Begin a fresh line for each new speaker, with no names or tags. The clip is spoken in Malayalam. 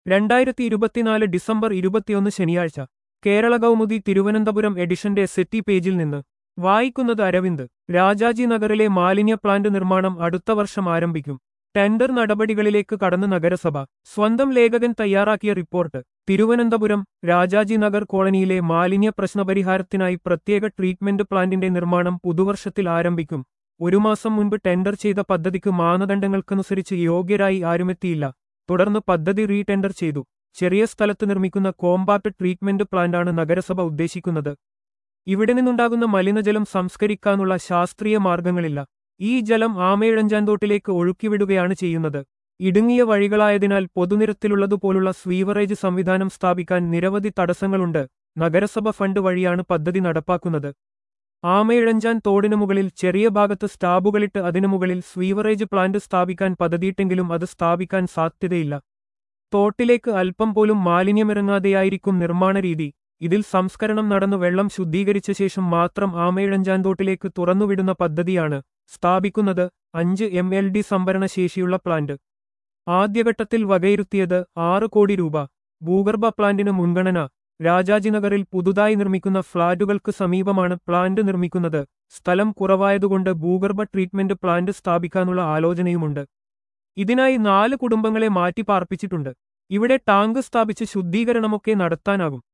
രണ്ടായിരത്തി ഇരുപത്തിനാല് ഡിസംബർ ഇരുപത്തിയൊന്ന് ശനിയാഴ്ച കേരള കൗമുദി തിരുവനന്തപുരം എഡിഷന്റെ സെറ്റി പേജിൽ നിന്ന് വായിക്കുന്നത് അരവിന്ദ് രാജാജി നഗറിലെ മാലിന്യ പ്ലാന്റ് നിർമ്മാണം അടുത്ത വർഷം ആരംഭിക്കും ടെൻഡർ നടപടികളിലേക്ക് കടന്ന് നഗരസഭ സ്വന്തം ലേഖകൻ തയ്യാറാക്കിയ റിപ്പോർട്ട് തിരുവനന്തപുരം രാജാജി നഗർ കോളനിയിലെ മാലിന്യ പ്രശ്നപരിഹാരത്തിനായി പ്രത്യേക ട്രീറ്റ്മെന്റ് പ്ലാന്റിന്റെ നിർമ്മാണം പുതുവർഷത്തിൽ ആരംഭിക്കും ഒരു മാസം മുൻപ് ടെൻഡർ ചെയ്ത പദ്ധതിക്ക് മാനദണ്ഡങ്ങൾക്കനുസരിച്ച് യോഗ്യരായി ആരുമെത്തിയില്ല തുടർന്ന് പദ്ധതി റീടെൻഡർ ചെയ്തു ചെറിയ സ്ഥലത്ത് നിർമ്മിക്കുന്ന കോമ്പാക്ട് ട്രീറ്റ്മെന്റ് പ്ലാന്റാണ് നഗരസഭ ഉദ്ദേശിക്കുന്നത് ഇവിടെ നിന്നുണ്ടാകുന്ന മലിനജലം സംസ്കരിക്കാനുള്ള ശാസ്ത്രീയ മാർഗങ്ങളില്ല ഈ ജലം ആമയിഴഞ്ചാന്തോട്ടിലേക്ക് ഒഴുക്കിവിടുകയാണ് ചെയ്യുന്നത് ഇടുങ്ങിയ വഴികളായതിനാൽ പൊതുനിരത്തിലുള്ളതുപോലുള്ള സ്വീവറേജ് സംവിധാനം സ്ഥാപിക്കാൻ നിരവധി തടസ്സങ്ങളുണ്ട് നഗരസഭ ഫണ്ട് വഴിയാണ് പദ്ധതി നടപ്പാക്കുന്നത് ആമയിഴഞ്ചാൻ തോടിനു മുകളിൽ ചെറിയ ഭാഗത്ത് സ്റ്റാബുകളിട്ട് അതിനു മുകളിൽ സ്വീവറേജ് പ്ലാന്റ് സ്ഥാപിക്കാൻ പദ്ധതിയിട്ടെങ്കിലും അത് സ്ഥാപിക്കാൻ സാധ്യതയില്ല തോട്ടിലേക്ക് അല്പം പോലും മാലിന്യമിറങ്ങാതെയായിരിക്കും നിർമ്മാണ രീതി ഇതിൽ സംസ്കരണം നടന്നു വെള്ളം ശുദ്ധീകരിച്ച ശേഷം മാത്രം ആമയിഴഞ്ചാൻ തോട്ടിലേക്ക് തുറന്നുവിടുന്ന പദ്ധതിയാണ് സ്ഥാപിക്കുന്നത് അഞ്ച് എം എൽ ഡി സംഭരണ ശേഷിയുള്ള പ്ലാന്റ് ആദ്യഘട്ടത്തിൽ വകയിരുത്തിയത് ആറ് കോടി രൂപ ഭൂഗർഭ പ്ലാന്റിന് മുൻഗണന രാജാജിനഗറിൽ പുതുതായി നിർമ്മിക്കുന്ന ഫ്ളാറ്റുകൾക്ക് സമീപമാണ് പ്ലാന്റ് നിർമ്മിക്കുന്നത് സ്ഥലം കുറവായതുകൊണ്ട് ഭൂഗർഭ ട്രീറ്റ്മെന്റ് പ്ലാന്റ് സ്ഥാപിക്കാനുള്ള ആലോചനയുമുണ്ട് ഇതിനായി നാല് കുടുംബങ്ങളെ മാറ്റി പാർപ്പിച്ചിട്ടുണ്ട് ഇവിടെ ടാങ്ക് സ്ഥാപിച്ച് ശുദ്ധീകരണമൊക്കെ നടത്താനാകും